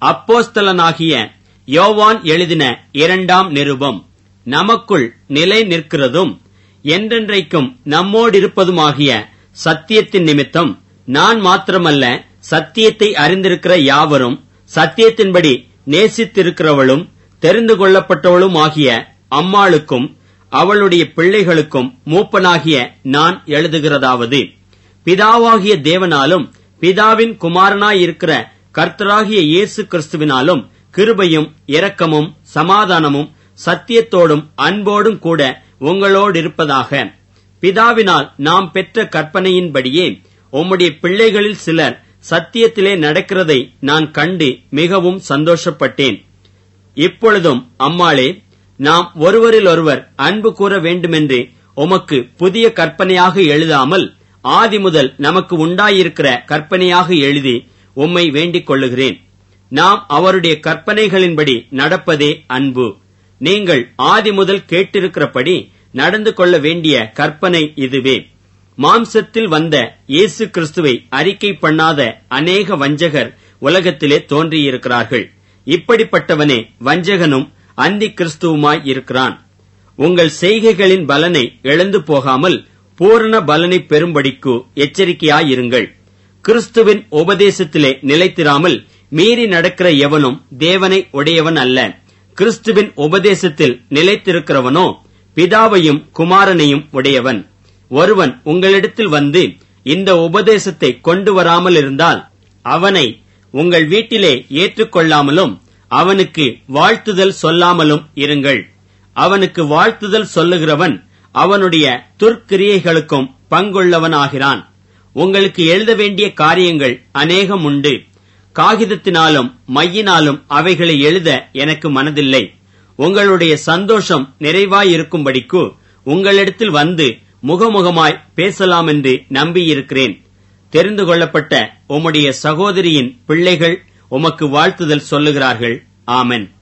அப்போஸ்தலனாகிய யோவான் எழுதின இரண்டாம் நிருபம் நமக்குள் நிலை நிற்கிறதும் என்றென்றைக்கும் நம்மோடிருப்பதுமாகிய சத்தியத்தின் நிமித்தம் நான் மாத்திரமல்ல சத்தியத்தை அறிந்திருக்கிற யாவரும் சத்தியத்தின்படி நேசித்திருக்கிறவளும் தெரிந்து கொள்ளப்பட்டவளும் ஆகிய அம்மாளுக்கும் அவளுடைய பிள்ளைகளுக்கும் மூப்பனாகிய நான் எழுதுகிறதாவது பிதாவாகிய தேவனாலும் பிதாவின் குமாரனாயிருக்கிற கர்த்தராகிய இயேசு கிறிஸ்துவினாலும் கிருபையும் இரக்கமும் சமாதானமும் சத்தியத்தோடும் அன்போடும் கூட உங்களோடிருப்பதாக பிதாவினால் நாம் பெற்ற கற்பனையின்படியே உம்முடைய பிள்ளைகளில் சிலர் சத்தியத்திலே நடக்கிறதை நான் கண்டு மிகவும் சந்தோஷப்பட்டேன் இப்பொழுதும் அம்மாளே நாம் ஒருவரிலொருவர் அன்பு கூற வேண்டுமென்று உமக்கு புதிய கற்பனையாக எழுதாமல் ஆதி முதல் நமக்கு உண்டாயிருக்கிற கற்பனையாக எழுதி உம்மை வேண்டிக் கொள்ளுகிறேன் நாம் அவருடைய கற்பனைகளின்படி நடப்பதே அன்பு நீங்கள் ஆதி முதல் கேட்டிருக்கிறபடி நடந்து கொள்ள வேண்டிய கற்பனை இதுவே மாம்சத்தில் வந்த இயேசு கிறிஸ்துவை அறிக்கை பண்ணாத அநேக வஞ்சகர் உலகத்திலே தோன்றியிருக்கிறார்கள் இப்படிப்பட்டவனே வஞ்சகனும் அந்தி கிறிஸ்துவுமாய் இருக்கிறான் உங்கள் செய்கைகளின் பலனை இழந்து போகாமல் பூரண பலனை பெறும்படிக்கு எச்சரிக்கையாயிருங்கள் கிறிஸ்துவின் உபதேசத்திலே நிலைத்திராமல் மீறி நடக்கிற எவனும் தேவனை உடையவன் அல்ல கிறிஸ்துவின் உபதேசத்தில் நிலைத்திருக்கிறவனோ பிதாவையும் குமாரனையும் உடையவன் ஒருவன் உங்களிடத்தில் வந்து இந்த உபதேசத்தை கொண்டு வராமல் இருந்தால் அவனை உங்கள் வீட்டிலே ஏற்றுக்கொள்ளாமலும் அவனுக்கு வாழ்த்துதல் சொல்லாமலும் இருங்கள் அவனுக்கு வாழ்த்துதல் சொல்லுகிறவன் அவனுடைய துர்க்கிரியைகளுக்கும் பங்குள்ளவனாகிறான் உங்களுக்கு எழுத வேண்டிய காரியங்கள் அநேகம் உண்டு காகிதத்தினாலும் மையினாலும் அவைகளை எழுத எனக்கு மனதில்லை உங்களுடைய சந்தோஷம் நிறைவாயிருக்கும்படிக்கு உங்களிடத்தில் வந்து முகமுகமாய் பேசலாம் என்று நம்பியிருக்கிறேன் தெரிந்து கொள்ளப்பட்ட உம்முடைய சகோதரியின் பிள்ளைகள் உமக்கு வாழ்த்துதல் சொல்லுகிறார்கள் ஆமென்